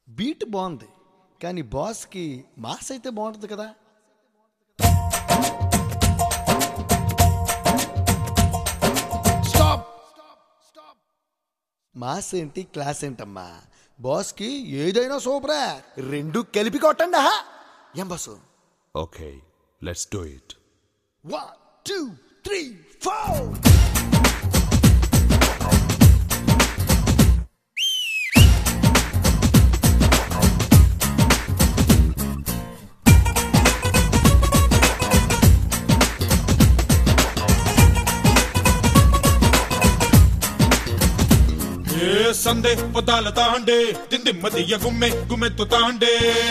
Beat బాగుంది కానీ బాస్కి మాస్ అయితే బాగుంటుంది కదా స్టాప్ మాస్ ఏంటి క్లాస్ ఏంటమ్మా బాస్కి ఏదైనా సూపరా రెండు కలిపి కొట్టండి ఆహా ఏం బస్సు Okay, let's do it. One two three four ఏ సందే పదాల తాండే దిమ్మ గుమ్మె గుమ్మెత్తు తాండే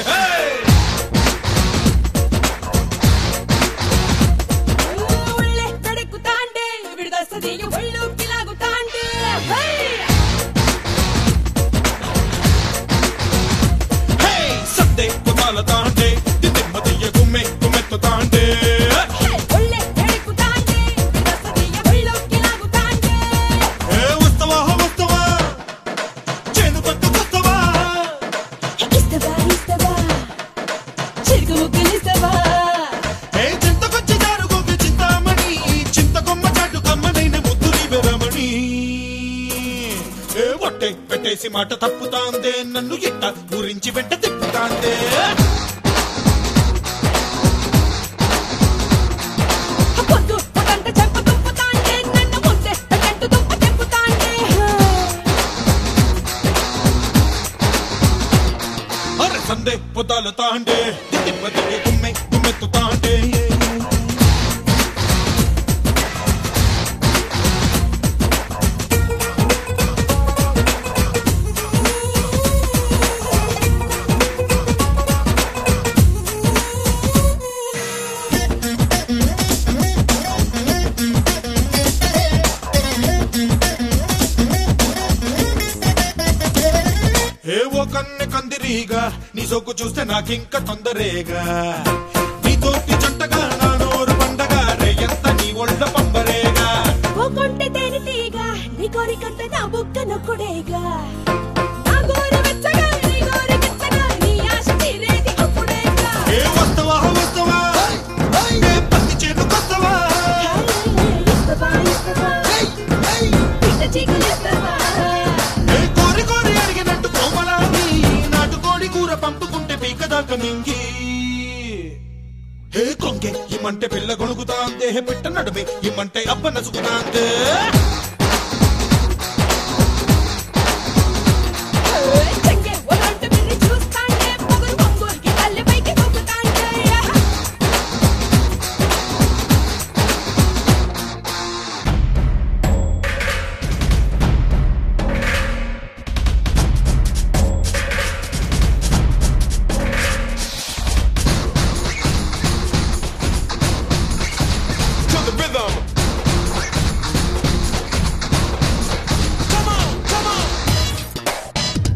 ಒಳ್ಳೆ ತಡೆಕು ತಾಂಡೆ ಬಿಡದ ಸದಿಯ ಒಳ್ಳು ಕಿಲಾಗು ತಾಂಡೆ ಹೇ హే సందే పదాల తాండే దిమ్మ గుమ్మె గుమ్మెత్తు తాండే ಹೇ ಒಳ್ಳೆ ತಡೆಕು ತಾಂಡೆ ಬಿಡದ ಸದಿಯ ಒಳ್ಳು ಕಿಲಾಗು ತಾಂಡೆ ఏ వస్తవా వస్తవా చేను పట్టు వస్తవా ఇస్తవా ఇస్తవా చిరుకు ముక్కలిస్తవా ఏ చింతకొచ్చి జారుగోకి చింతామణి చింతకొమ్మ చాటు కమ్మనైన ముద్దుని వెరమణి ఏ ఒట్టే పెట్టేసి మాట తప్పుతాందే నన్ను ఇట్ట గురించి వెంట తిప్పుతాందే పొద్దు పొగంట చెంప తుప్పు తాండే నన్ను ముందే గంటు తుప్ప తెంపు తాండే అరే సందే పొదాల తాండే దిమ్మ గుమ్మె గుమ్మెత్తు తాండే ఏవో కన్నె కందిరీగా నీ సొక్కు చూస్తే నాకింక తొందరేగా నీతోటి జంటగా నా నోరు పండగ రేయంత నీ ఒళ్ళ పంబరేగా ఓ కొంటె తేనె తీగ నీ కోరికంత నా బుక్క నొక్కుడేగా నా గోరు వెచ్చగా నీ గోరు వెచ్చగా నీ ఆశ తీరేది అప్పుడేగా ఏ వస్తవా వస్తవా ఏ పత్తి చేనుకొస్తవా ఇస్తవా ఇస్తవా పిట్ట చీకులిస్తవా ఏ కోరి కోరి అడిగినట్టు కోమలాగి నాటుకోడి కూర పంపుకుంటే పీక దాకా మింగి హే కొంగే ఇమ్మంటే పిల్ల గొణుకుతాందే పిట్ట నడుమే ఇమ్మంటే అబ్బ నసుకుతాందే చెంగే ఒలంట బిర్రి చూస్తాండే పొగరు పొంగుకి తల్లి పైకి పొగుతాండే to the rhythm. Come on, come on.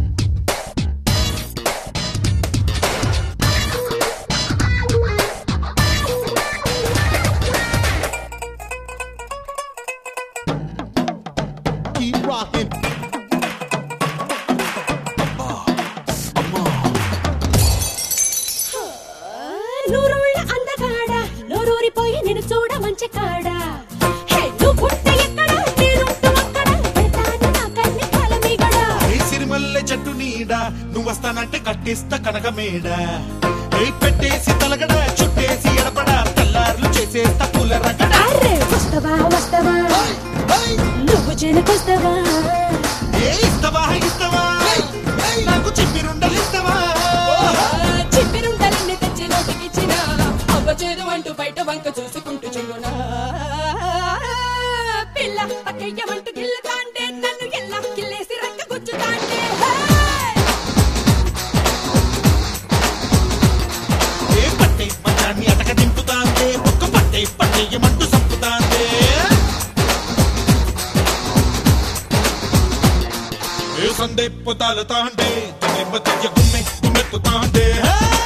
Keep rocking. నూరుళ్ళ అందగాడ నూరూరిపోయి నేను చూడ మంచి కాడ హే నువ్వు పుట్ట ఎక్కడ నేనుంటూ అక్కడ పెడతాను నా కన్ని కాలమీగడ ఏ సిరిమల్లె చెట్టు నీడ నువ్వు వస్తానంటే కట్టిస్తా కనక మేడ ఏ పెట్టేసి తలగడ చుట్టేసి ఎడపడ తెల్లార్లు చేసేస్తా పూల రగడ అరే వస్తవా వస్తవా నువ్వు జనకొస్తవా ఏ ఇస్తవా ఇస్తవా నాకు చిమ్మిరుండలు ఇస్తవా చిప్పిరుంటలన్నీ తెచ్చి నోటికిచ్చిన అవ్వ చేదు అంటూ బయట వంక చూసుకుంటూ చెల్లునా పిల్ల పక్కయ్యమంటూ గిల్లుతాంటే నన్ను ఎల్లా కిల్లేసి రక్క గుచ్చుతాంటే ఏ పట్టే మంచాన్ని అటక దింపుతాందే ఒక్క పట్టే పట్టేయమంటూ సంపుతాందే ఏ సందే పొతాలు తాండే గుమ్మె గుమ్మెత్తు తాండే హే